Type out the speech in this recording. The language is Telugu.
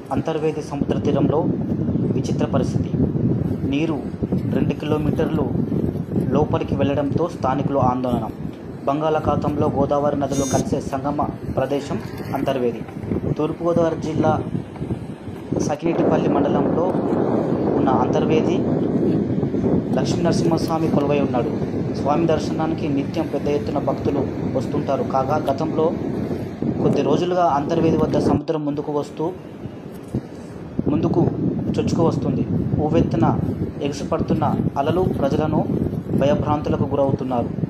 అంతర్వేది సముద్ర తీరంలో విచిత్ర పరిస్థితి నీరు రెండు కిలోమీటర్లు లోపలికి వెళ్లడంతో స్థానికులు ఆందోళన బంగాళాఖాతంలో గోదావరి నదిలో కలిసే సంగమ ప్రదేశం అంతర్వేది తూర్పుగోదావరి జిల్లా సకినేటిపల్లి మండలంలో ఉన్న అంతర్వేది లక్ష్మీ నరసింహస్వామి కొలువై ఉన్నాడు స్వామి దర్శనానికి నిత్యం పెద్ద ఎత్తున భక్తులు వస్తుంటారు కాగా గతంలో కొద్ది రోజులుగా అంతర్వేది వద్ద సముద్రం ముందుకు వస్తూ ముందుకు చొచ్చుకు వస్తుంది ఉవ్వెత్తున ఎగిసిపడుతున్న అలలు ప్రజలను భయభ్రాంతులకు గురవుతున్నారు